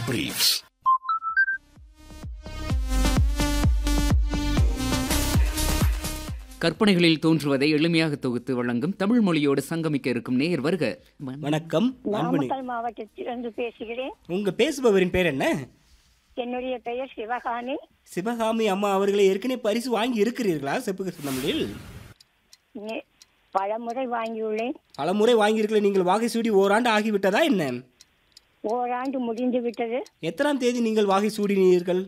Briefs. கற்பனைகளில் தோன்றுவதை எளிமையாக தொகுத்து வழங்கும் தமிழ் மொழியோடு சங்கமிக்க இருக்கும் நேயர் வருக வணக்கம் அன்புனி நாமக்கல் மாவட்டத்திலிருந்து பேசுகிறேன் உங்க பேசுபவரின் பேர் என்ன என்னுடைய பெயர் சிவகாமி சிவகாமி அம்மா அவர்களை ஏற்கனவே பரிசு வாங்கி இருக்கிறீர்களா செப்புக சொன்னமிழில் நே- பலமுறை வாங்கியுள்ளேன் பல முறை வாங்கியிருக்கல நீங்கள் வாகை சூடி ஓராண்டு ஆகிவிட்டதா என்ன ஓராண்டு முடிந்து விட்டது எத்தனாம் தேதி நீங்கள் வாகை சூடினீர்கள்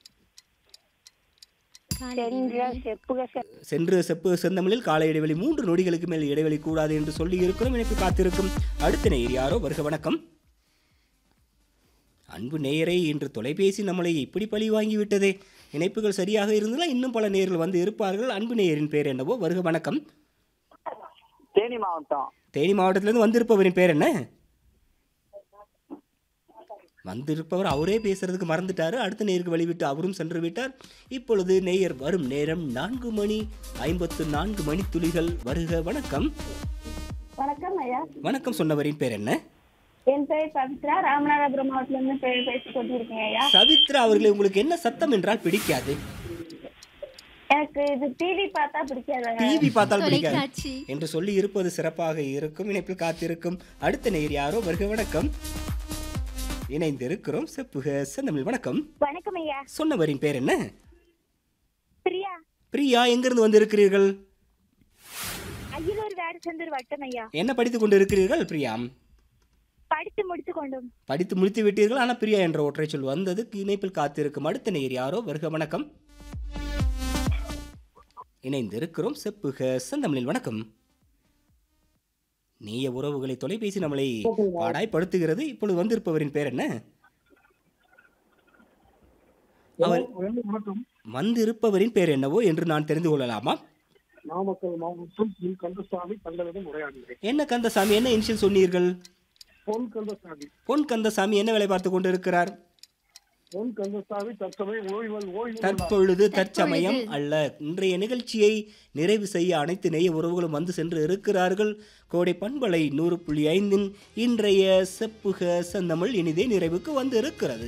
சென்ற செப்புக செ- சென்று செப்பு செந்தமிழில் கால இடைவெளி மூன்று நொடிகளுக்கு மேல் இடைவெளி கூடாது என்று சொல்லி இருக்கிறோம் இணைப்பு காத்திருக்கும் அடுத்த நேயர் யாரோ வருக வணக்கம் அன்பு நேயரை இன்று தொலைபேசி நம்மளை இப்படி பழி வாங்கிவிட்டதே இணைப்புகள் சரியாக இருந்தால் இன்னும் பல நேயர்கள் வந்து இருப்பார்கள் அன்பு நேயரின் பேர் என்னவோ வருக வணக்கம் தேனி மாவட்டம் தேனி மாவட்டத்திலிருந்து வந்திருப்பவரின் பேர் என்ன வந்திருப்பவர் அவரே பேசுறதுக்கு மறந்துட்டாரு அடுத்த நேருக்கு வழிவிட்டு அவரும் சென்று விட்டார் இப்பொழுது நேயர் வரும் நேரம் நான்கு மணி ஐம்பத்து நான்கு மணி துளிகள் வருக வணக்கம் வணக்கம் ஐயா வணக்கம் சொன்னவரின் பேர் என்ன என் பேர் பவித்ரா ராமநாதபுரம் மாவட்டத்துல இருந்து பே பேசி கொண்டிருக்கேன் ஐயா சவித்ரா அவர்களை உங்களுக்கு என்ன சத்தம் என்றால் பிடிக்காது எனக்கு இது டிவி பார்த்தா பிடிக்காது ஐயா. டிவி பார்த்தால் பிடிக்காது என்று சொல்லி இருப்பது சிறப்பாக இருக்கும் இணைப்பில் காத்திருக்கும் அடுத்த நேயர் யாரோ வருக வணக்கம் இணைந்திருக்கிறோம் செப்புக செந்தமிழ் வணக்கம் வணக்கம் ஐயா சொன்னவரின் பேர் என்ன பிரியா பிரியா எங்கிருந்து வந்திருக்கிறீர்கள் அகிலூர் வேறு செந்தூர் வட்டம் ஐயா என்ன படித்துக் கொண்டிருக்கிறீர்கள் பிரியா படித்து முடித்து கொண்டும் படித்து முடித்து விட்டீர்கள் ஆனால் பிரியா என்ற ஒற்றை சொல் வந்தது இணைப்பில் காத்திருக்கும் அடுத்த நேயர் யாரோ வருக வணக்கம் இணைந்திருக்கிறோம் செப்புக செந்தமிழில் வணக்கம் நேய உறவுகளை தொலைபேசி நம்மளை பாடாய்படுத்துகிறது இப்பொழுது வந்திருப்பவரின் பேர் என்ன அவர் வந்திருப்பவரின் பேர் என்னவோ என்று நான் தெரிந்து கொள்ளலாமா நாமக்கல் மாவட்டம் பொன் கந்தசாமி தங்களிடம் உரையாடுகிறேன் என்ன கந்தசாமி என்ன இனிஷியல் சொன்னீர்கள் பொன் கந்தசாமி பொன் கந்தசாமி என்ன வேலை பார்த்து கொண்டிருக்கிறார் பொன் கந்தசாமி தற்சமயம் ஓய்வு ஓய்வு தற்பொழுது தற்சமயம் அல்ல இன்றைய நிகழ்ச்சியை நிறைவு செய்ய அனைத்து நேய உறவுகளும் வந்து சென்று இருக்கிறார்கள் கோடை பண்பலை நூறு புள்ளி ஐந்தின் இன்றைய செப்புக செந்தமிழ் இனிதே நிறைவுக்கு வந்து இருக்கிறது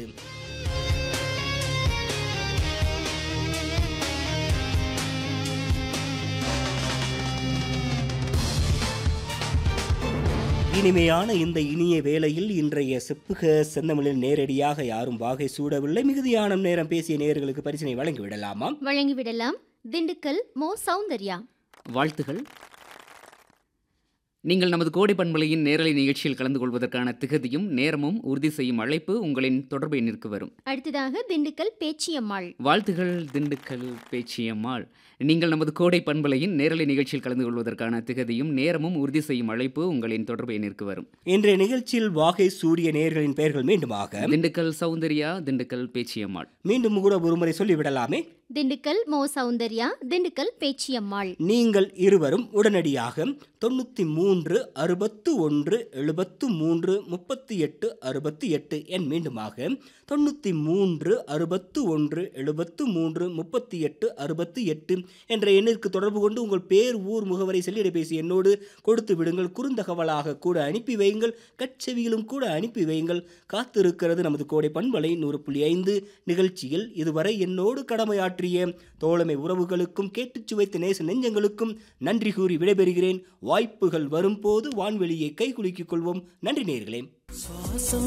இனிமையான இந்த இனிய வேளையில் இன்றைய செப்புக செந்தமிழில் நேரடியாக யாரும் வாகை சூடவில்லை மிகுதியான நேரம் பேசிய நேயர்களுக்கு பரிசினை வழங்கி விடலாமா வழங்கிவிடலாம் திண்டுக்கல் மோ சௌந்தர்யா வாழ்த்துகள் நீங்கள் நமது கோடை பண்பலையின் நேரலை நிகழ்ச்சியில் கலந்து கொள்வதற்கான திகதியும் நேரமும் உறுதி செய்யும் அழைப்பு உங்களின் தொடர்பு எண்ணிற்கு வரும் அடுத்ததாக திண்டுக்கல் பேச்சியம்மாள் வாழ்த்துகள் திண்டுக்கல் பேச்சியம்மாள் நீங்கள் நமது கோடை பண்பலையின் நேரலை நிகழ்ச்சியில் கலந்து கொள்வதற்கான திகதியும் நேரமும் உறுதி செய்யும் அழைப்பு உங்களின் தொடர்பு எண்ணிற்கு வரும் இன்றைய நிகழ்ச்சியில் வாகை சூரிய நேயர்களின் பெயர்கள் மீண்டுமாக திண்டுக்கல் சௌந்தர்யா திண்டுக்கல் பேச்சியம்மாள் மீண்டும் கூட ஒருமுறை சொல்லிவிடலாமே திண்டுக்கல் மோ சௌந்தர்யா திண்டுக்கல் பேச்சியம்மாள் நீங்கள் இருவரும் உடனடியாக தொண்ணூற்றி மூன்று அறுபத்து ஒன்று எழுபத்து மூன்று முப்பத்தி எட்டு அறுபத்தி எட்டு என் மீண்டுமாக தொண்ணூற்றி மூன்று அறுபத்து ஒன்று எழுபத்து மூன்று முப்பத்தி எட்டு அறுபத்தி எட்டு என்ற எண்ணிற்கு தொடர்பு கொண்டு உங்கள் பேர் ஊர் முகவரை செல்லிடப்பேசி என்னோடு கொடுத்து விடுங்கள் குறுந்தகவலாக கூட அனுப்பி வையுங்கள் கட்செவியிலும் கூட அனுப்பி வையுங்கள் காத்திருக்கிறது நமது கோடை பண்பலை நூறு புள்ளி ஐந்து நிகழ்ச்சியில் இதுவரை என்னோடு கடமையாற்றிய தோழமை உறவுகளுக்கும் கேட்டுச் சுவைத்த நேச நெஞ்சங்களுக்கும் நன்றி கூறி விடைபெறுகிறேன் வாய்ப்புகள் வரும்போது வான்வெளியை கைகுலுக்கிக் கொள்வோம் நன்றி நேர்களே